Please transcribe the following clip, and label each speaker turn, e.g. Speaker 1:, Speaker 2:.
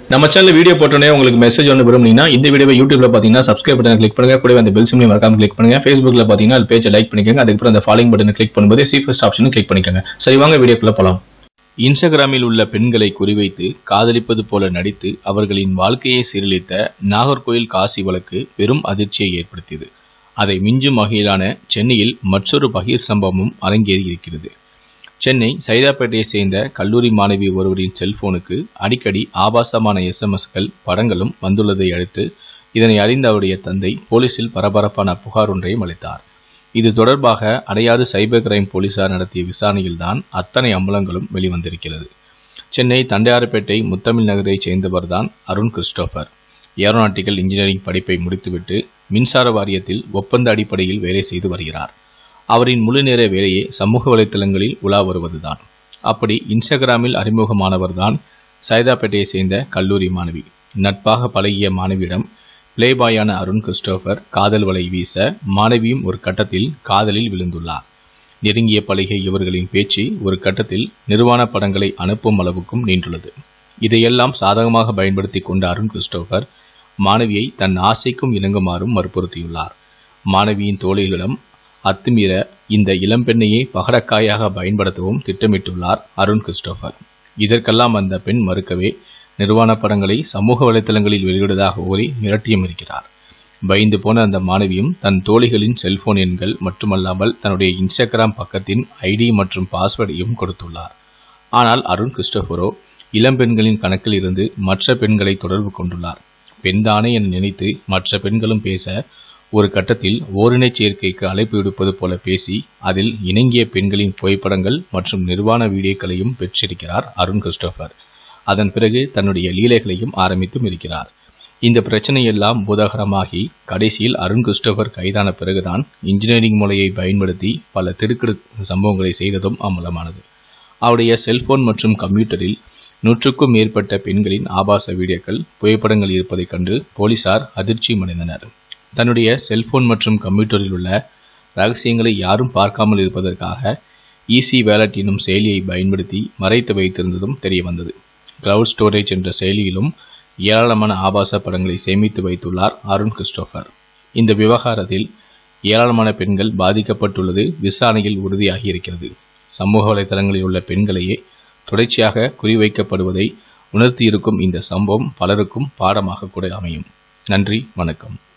Speaker 1: நம்ம channel video போட்டோன்னே உங்களுக்கு மெசேஜ் ஒன்று விரும்புனீங்கன்னா இந்த வீடியோவை யூடியூப்ல பார்த்தீங்கன்னா சப்ஸ்கிரைப் பட்டன் கிளிக் பண்ணுங்க கூடவே அந்த பெல் சிம்லையும் மறக்காம கிளிக் பண்ணுங்க ஃபேஸ்புக்ல பார்த்தீங்கன்னா அது பேஜை லைக் பண்ணிக்கோங்க அதுக்கப்புறம் அந்த ஃபாலோயிங் பட்டனை கிளிக் பண்ணும்போது சி ஃபர்ஸ்ட் ஆப்ஷனும் கிளிக் பண்ணிக்கோங்க சரி வாங்க வீடியோக்குள்ள போலாம் இன்ஸ்டாகிராமில் உள்ள பெண்களை குறிவைத்து காதலிப்பது போல நடித்து அவர்களின் வாழ்க்கையை சீரழித்த நாகர்கோயில் காசி வழக்கு பெரும் அதிர்ச்சியை ஏற்படுத்தியது அதை மிஞ்சும் வகையிலான சென்னையில் மற்றொரு பகீர் சம்பவமும் அரங்கேறி இருக்கிறது சென்னை சைதாப்பேட்டையை சேர்ந்த கல்லூரி மாணவி ஒருவரின் செல்போனுக்கு அடிக்கடி ஆபாசமான எஸ்எம்எஸ்கள் படங்களும் வந்துள்ளதை அடுத்து இதனை அறிந்த அவருடைய தந்தை போலீசில் பரபரப்பான புகார் ஒன்றையும் அளித்தார் இது தொடர்பாக அடையாறு சைபர் கிரைம் போலீசார் நடத்திய விசாரணையில்தான் அத்தனை அம்பலங்களும் வெளிவந்திருக்கிறது சென்னை தண்டையாறுபேட்டை முத்தமிழ் நகரைச் சேர்ந்தவர்தான் அருண் கிறிஸ்டோபர் ஏரோநாட்டிக்கல் இன்ஜினியரிங் படிப்பை முடித்துவிட்டு மின்சார வாரியத்தில் ஒப்பந்த அடிப்படையில் வேலை செய்து வருகிறார் அவரின் முழுநேர வேலையே சமூக வலைத்தளங்களில் உலா வருவதுதான் அப்படி இன்ஸ்டாகிராமில் அறிமுகமானவர்தான் சைதாப்பேட்டையை சேர்ந்த கல்லூரி மாணவி நட்பாக பழகிய மாணவியிடம் பிளேபாயான அருண் கிறிஸ்டோபர் காதல் வலை வீச மாணவியும் ஒரு கட்டத்தில் காதலில் விழுந்துள்ளார் நெருங்கிய பழகிய இவர்களின் பேச்சு ஒரு கட்டத்தில் நிர்வாண படங்களை அனுப்பும் அளவுக்கும் நீண்டுள்ளது இதையெல்லாம் சாதகமாக பயன்படுத்தி கொண்ட அருண் கிறிஸ்டோபர் மாணவியை தன் ஆசைக்கும் இணங்குமாறும் வற்புறுத்தியுள்ளார் மாணவியின் தோழிகளிடம் அத்துமீற இந்த இளம்பெண்ணையே பகடக்காயாக பயன்படுத்தவும் திட்டமிட்டுள்ளார் அருண் கிறிஸ்டோபர் இதற்கெல்லாம் அந்த பெண் மறுக்கவே நிர்வாண படங்களை சமூக வலைத்தளங்களில் வெளியிடுவதாக கூறி மிரட்டியும் இருக்கிறார் பயந்து போன அந்த மாணவியும் தன் தோழிகளின் செல்போன் எண்கள் மட்டுமல்லாமல் தன்னுடைய இன்ஸ்டாகிராம் பக்கத்தின் ஐடி மற்றும் பாஸ்வேர்டையும் கொடுத்துள்ளார் ஆனால் அருண் கிறிஸ்டோபரோ இளம்பெண்களின் கணக்கில் இருந்து மற்ற பெண்களை தொடர்பு கொண்டுள்ளார் பெண்தானே என நினைத்து மற்ற பெண்களும் பேச ஒரு கட்டத்தில் ஓரினைச் சேர்க்கைக்கு அழைப்பு விடுப்பது போல பேசி அதில் இணங்கிய பெண்களின் புகைப்படங்கள் மற்றும் நிர்வாண வீடியோக்களையும் பெற்றிருக்கிறார் அருண் கிறிஸ்டோபர் அதன் பிறகு தன்னுடைய லீலைகளையும் ஆரம்பித்தும் இருக்கிறார் இந்த பிரச்சனையெல்லாம் பூதாகரமாகி கடைசியில் அருண் கிறிஸ்டோபர் கைதான பிறகுதான் இன்ஜினியரிங் முறையை பயன்படுத்தி பல திடுக்கிடு சம்பவங்களை செய்ததும் அமலமானது அவருடைய செல்போன் மற்றும் கம்ப்யூட்டரில் நூற்றுக்கும் மேற்பட்ட பெண்களின் ஆபாச வீடியோக்கள் புகைப்படங்கள் இருப்பதைக் கண்டு போலீசார் அதிர்ச்சி அடைந்தனர் தன்னுடைய செல்போன் மற்றும் கம்ப்யூட்டரில் உள்ள ரகசியங்களை யாரும் பார்க்காமல் இருப்பதற்காக ஈசி வேலட் என்னும் செயலியை பயன்படுத்தி மறைத்து வைத்திருந்ததும் தெரிய வந்தது கிளவுட் ஸ்டோரேஜ் என்ற செயலியிலும் ஏராளமான ஆபாச படங்களை சேமித்து வைத்துள்ளார் அருண் கிறிஸ்டோபர் இந்த விவகாரத்தில் ஏராளமான பெண்கள் பாதிக்கப்பட்டுள்ளது விசாரணையில் உறுதியாகி இருக்கிறது சமூக வலைதளங்களில் உள்ள பெண்களையே தொடர்ச்சியாக குறிவைக்கப்படுவதை உணர்த்தியிருக்கும் இந்த சம்பவம் பலருக்கும் பாடமாக கூட அமையும் நன்றி வணக்கம்